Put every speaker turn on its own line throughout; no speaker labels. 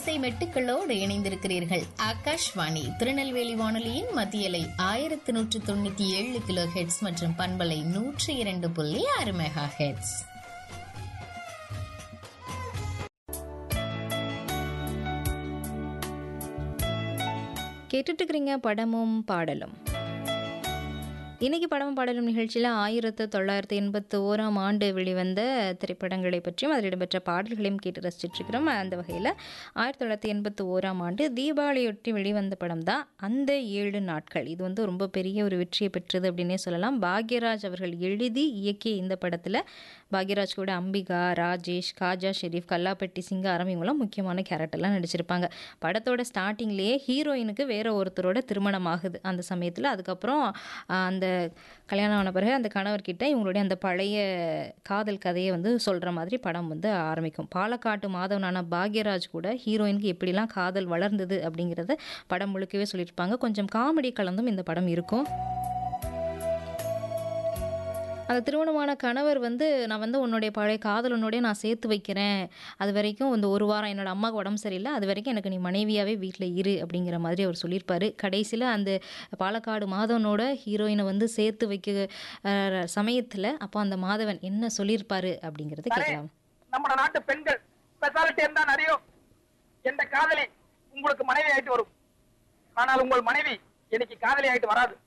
இசை மெட்டுக்களோடு இணைந்திருக்கிறீர்கள் ஆகாஷ்வாணி திருநெல்வேலி வானொலியின் மத்தியலை ஆயிரத்தி நூற்று தொண்ணூத்தி ஏழு கிலோ ஹெட்ஸ் மற்றும் பண்பலை நூற்றி இரண்டு புள்ளி ஆறு மெகா ஹெட்ஸ்
கேட்டுட்டு இருக்கிறீங்க படமும் பாடலும் இன்னைக்கு படமும் பாடலும் நிகழ்ச்சியில் ஆயிரத்து தொள்ளாயிரத்தி எண்பத்தி ஓராம் ஆண்டு வெளிவந்த திரைப்படங்களை பற்றியும் அதில் இடம்பெற்ற பாடல்களையும் கேட்டு ரசிச்சுட்டு இருக்கிறோம் அந்த வகையில் ஆயிரத்தி தொள்ளாயிரத்தி எண்பத்தி ஓராம் ஆண்டு தீபாவளியொட்டி வெளிவந்த படம் தான் அந்த ஏழு நாட்கள் இது வந்து ரொம்ப பெரிய ஒரு வெற்றியை பெற்றது அப்படின்னே சொல்லலாம் பாக்யராஜ் அவர்கள் எழுதி இயக்கிய இந்த படத்தில் பாக்யராஜ் கூட அம்பிகா ராஜேஷ் காஜா ஷெரீஃப் கல்லாப்பட்டி சிங்காரம் இவங்களாம் முக்கியமான கேரக்டர்லாம் நடிச்சிருப்பாங்க படத்தோட ஸ்டார்டிங்லேயே ஹீரோயினுக்கு வேற ஒருத்தரோட திருமணம் ஆகுது அந்த சமயத்தில் அதுக்கப்புறம் ஆஹ், அந்த கல்யாணம் ஆன பிறகு அந்த கணவர்கிட்ட இவங்களுடைய அந்த பழைய காதல் கதையை வந்து சொல்கிற மாதிரி படம் வந்து ஆரம்பிக்கும் பாலக்காட்டு மாதவனான பாக்யராஜ் கூட ஹீரோயினுக்கு எப்படிலாம் காதல் வளர்ந்தது அப்படிங்கிறத படம் முழுக்கவே சொல்லியிருப்பாங்க கொஞ்சம் காமெடி கலந்தும் இந்த படம் இருக்கும் அந்த திருமணமான கணவர் வந்து நான் வந்து உன்னுடைய பழைய காதலனோடய நான் சேர்த்து வைக்கிறேன் அது வரைக்கும் இந்த ஒரு வாரம் என்னோட அம்மாவுக்கு உடம்பு சரியில்லை அது வரைக்கும் எனக்கு நீ மனைவியாகவே வீட்டில் இரு அப்படிங்கிற மாதிரி அவர் சொல்லியிருப்பாரு கடைசியில் அந்த பாலக்காடு மாதவனோட ஹீரோயினை வந்து சேர்த்து வைக்க சமயத்தில் அப்போ அந்த மாதவன் என்ன சொல்லியிருப்பாரு அப்படிங்கிறத கேட்கலாம்
நம்ம நாட்டு பெண்கள் ஸ்பெஷாலிட்டி இருந்தா நிறைய எந்த காதலி உங்களுக்கு மனைவி ஆயிட்டு வரும் ஆனால் உங்கள் மனைவி எனக்கு காதலி ஆயிட்டு வராது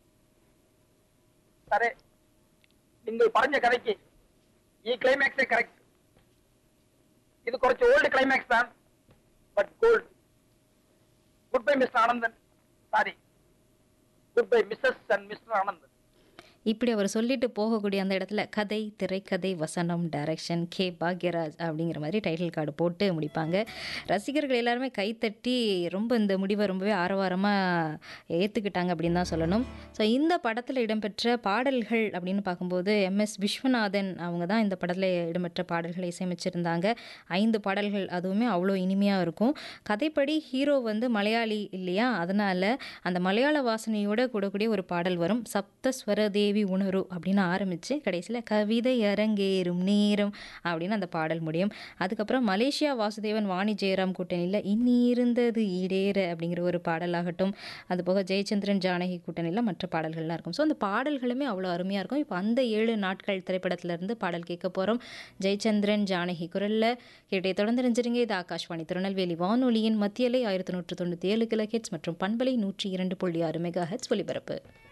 சரி நீங்கள் പറഞ്ഞ കഥയ്ക്ക് ഈ ക്ലൈമാക്സേ കറക്റ്റ് ഇത് കുറച്ച് ഓൾഡ് ക്ലൈമാക്സ് ആണ് but gold good bye mister Anandan sorry good bye missus and mister Anandan
இப்படி அவர் சொல்லிட்டு போகக்கூடிய அந்த இடத்துல கதை திரைக்கதை வசனம் டைரக்ஷன் கே பாக்யராஜ் அப்படிங்கிற மாதிரி டைட்டில் கார்டு போட்டு முடிப்பாங்க ரசிகர்கள் எல்லாருமே கைத்தட்டி ரொம்ப இந்த முடிவை ரொம்பவே ஆரவாரமாக ஏற்றுக்கிட்டாங்க அப்படின்னு தான் சொல்லணும் ஸோ இந்த படத்தில் இடம்பெற்ற பாடல்கள் அப்படின்னு பார்க்கும்போது எம்எஸ் விஸ்வநாதன் அவங்க தான் இந்த படத்தில் இடம்பெற்ற பாடல்களை இசையமைச்சிருந்தாங்க ஐந்து பாடல்கள் அதுவுமே அவ்வளோ இனிமையாக இருக்கும் கதைப்படி ஹீரோ வந்து மலையாளி இல்லையா அதனால் அந்த மலையாள வாசனையோட கூடக்கூடிய ஒரு பாடல் வரும் சப்தஸ்வர தேவி உணரு அப்படின்னு ஆரம்பித்து கடைசியில் கவிதை அரங்கேறும் நேரம் அப்படின்னு அந்த பாடல் முடியும் அதுக்கப்புறம் மலேசியா வாசுதேவன் வாணி ஜெயராம் கூட்டணியில் இன்னி இருந்தது ஈடேற அப்படிங்கிற ஒரு பாடலாகட்டும் அது போக ஜெயச்சந்திரன் ஜானகி கூட்டணியில் மற்ற பாடல்கள்லாம் இருக்கும் ஸோ அந்த பாடல்களுமே அவ்வளோ அருமையாக இருக்கும் இப்போ அந்த ஏழு நாட்கள் திரைப்படத்திலிருந்து பாடல் கேட்க போகிறோம் ஜெயச்சந்திரன் ஜானகி குரலில் கேட்டே தொடர்ந்து நினைச்சிருங்க இது ஆகாஷ்வாணி திருநெல்வேலி வானொலியின் மத்தியலை ஆயிரத்தி நூற்று தொண்ணூற்றி ஏழு கிலோ ஹெட்ஸ் மற்றும் பண்பலை நூற்றி இரண்டு புள்ளி ஆறு மெகா ஹெட்ஸ் ஒலிபரப்பு